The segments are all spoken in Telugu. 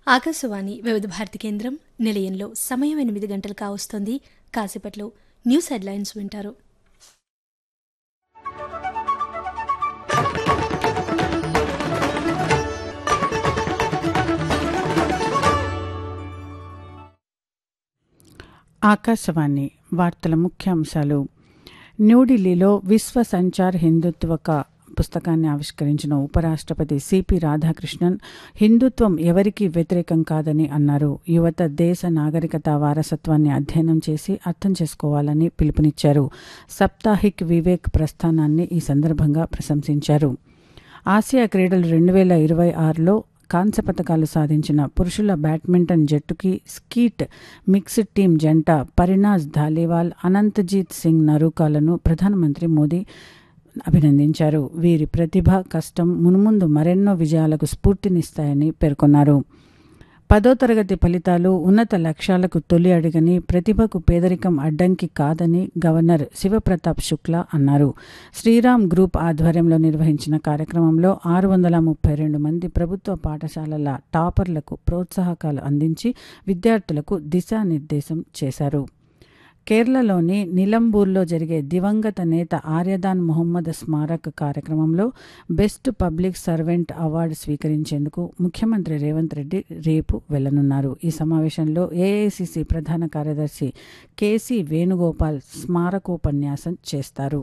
ఆకాశవాణి వివిధ భారతి కేంద్రం నిలయంలో సమయం ఎనిమిది గంటలు కావస్తోంది కాసేపట్లో న్యూస్ హెడ్లైన్స్ వింటారు ఆకాశవాణి వార్తల ముఖ్యాంశాలు న్యూఢిల్లీలో విశ్వ సంచార్ హిందుత్వక పుస్తకాన్ని ఆవిష్కరించిన ఉపరాష్ట్రపతి సిపి రాధాకృష్ణన్ హిందుత్వం ఎవరికీ వ్యతిరేకం కాదని అన్నారు యువత దేశ నాగరికత వారసత్వాన్ని అధ్యయనం చేసి అర్థం చేసుకోవాలని పిలుపునిచ్చారు సప్తాహిక్ వివేక్ ప్రస్థానాన్ని ఈ సందర్భంగా ప్రశంసించారు ఆసియా క్రీడలు రెండు వేల ఇరవై ఆరులో కాంస్య పథకాలు సాధించిన పురుషుల బ్యాడ్మింటన్ జట్టుకి స్కీట్ మిక్స్డ్ టీం జంట పరినాజ్ ధాలీవాల్ అనంతజీత్ సింగ్ నరూకాలను ప్రధానమంత్రి మోదీ అభినందించారు వీరి ప్రతిభ కష్టం మున్ముందు మరెన్నో విజయాలకు స్ఫూర్తినిస్తాయని పేర్కొన్నారు పదో తరగతి ఫలితాలు ఉన్నత లక్ష్యాలకు తొలి అడిగని ప్రతిభకు పేదరికం అడ్డంకి కాదని గవర్నర్ శివప్రతాప్ శుక్లా అన్నారు శ్రీరామ్ గ్రూప్ ఆధ్వర్యంలో నిర్వహించిన కార్యక్రమంలో ఆరు వందల ముప్పై రెండు మంది ప్రభుత్వ పాఠశాలల టాపర్లకు ప్రోత్సాహకాలు అందించి విద్యార్థులకు దిశానిర్దేశం చేశారు కేరళలోని నిలంబూర్లో జరిగే దివంగత నేత ఆర్యదాన్ మొహమ్మద్ స్మారక్ కార్యక్రమంలో బెస్ట్ పబ్లిక్ సర్వెంట్ అవార్డు స్వీకరించేందుకు ముఖ్యమంత్రి రేవంత్ రెడ్డి రేపు వెళ్లనున్నారు ఈ సమావేశంలో ఏఐసిసి ప్రధాన కార్యదర్శి కేసీ వేణుగోపాల్ స్మారకోపన్యాసం చేస్తారు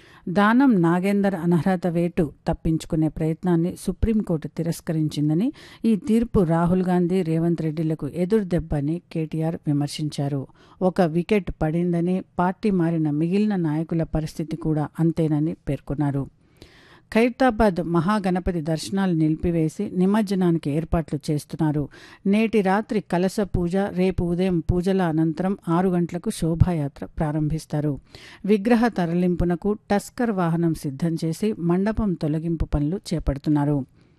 దానం నాగేందర్ అనర్హత వేటు తప్పించుకునే ప్రయత్నాన్ని సుప్రీంకోర్టు తిరస్కరించిందని ఈ తీర్పు రాహుల్ గాంధీ రేవంత్ రెడ్డిలకు ఎదురుదెబ్బని కేటీఆర్ విమర్శించారు ఒక వికెట్ పడిందని పార్టీ మారిన మిగిలిన నాయకుల పరిస్థితి కూడా అంతేనని పేర్కొన్నారు ఖైరతాబాద్ మహాగణపతి దర్శనాలు నిలిపివేసి నిమజ్జనానికి ఏర్పాట్లు చేస్తున్నారు నేటి రాత్రి కలస పూజ రేపు ఉదయం పూజల అనంతరం ఆరు గంటలకు శోభాయాత్ర ప్రారంభిస్తారు విగ్రహ తరలింపునకు టస్కర్ వాహనం సిద్ధం చేసి మండపం తొలగింపు పనులు చేపడుతున్నారు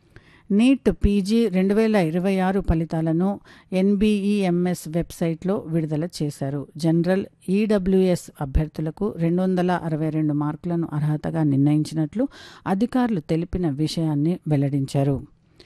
నీట్ పీజీ రెండు వేల ఇరవై ఆరు ఫలితాలను ఎన్బీఈఎంఎస్ వెబ్సైట్లో విడుదల చేశారు జనరల్ ఈడబ్ల్యూఎస్ అభ్యర్థులకు రెండు వందల అరవై రెండు మార్కులను అర్హతగా నిర్ణయించినట్లు అధికారులు తెలిపిన విషయాన్ని వెల్లడించారు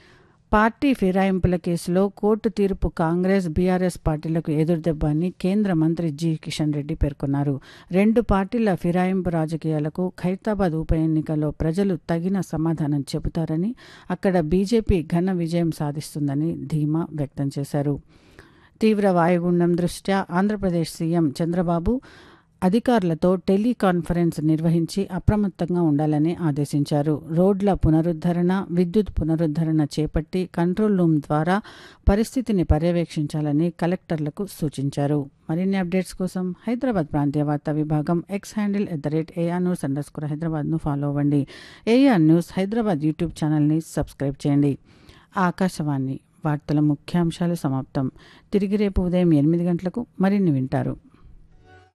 పార్టీ ఫిరాయింపుల కేసులో కోర్టు తీర్పు కాంగ్రెస్ బీఆర్ఎస్ పార్టీలకు ఎదురుదెబ్బ అని కేంద్ర మంత్రి జి కిషన్ రెడ్డి పేర్కొన్నారు రెండు పార్టీల ఫిరాయింపు రాజకీయాలకు ఖైరతాబాద్ ఉప ఎన్నికల్లో ప్రజలు తగిన సమాధానం చెబుతారని అక్కడ బీజేపీ ఘన విజయం సాధిస్తుందని ధీమా వ్యక్తం చేశారు తీవ్ర వాయుగుండం దృష్ట్యా ఆంధ్రప్రదేశ్ సీఎం చంద్రబాబు అధికారులతో టెలికాన్ఫరెన్స్ నిర్వహించి అప్రమత్తంగా ఉండాలని ఆదేశించారు రోడ్ల పునరుద్ధరణ విద్యుత్ పునరుద్ధరణ చేపట్టి కంట్రోల్ రూమ్ ద్వారా పరిస్థితిని పర్యవేక్షించాలని కలెక్టర్లకు సూచించారు మరిన్ని అప్డేట్స్ కోసం హైదరాబాద్ ప్రాంతీయ వార్తా విభాగం X handle at the rate AIR news underscore హైదరాబాద్ను ఫాలో అవ్వండి ఏఆర్ న్యూస్ హైదరాబాద్ యూట్యూబ్ ఛానల్ని సబ్స్క్రైబ్ చేయండి ఆకాశవాణి వార్తల ముఖ్యాంశాలు సమాప్తం తిరిగి రేపు ఉదయం ఎనిమిది గంటలకు మరిన్ని వింటారు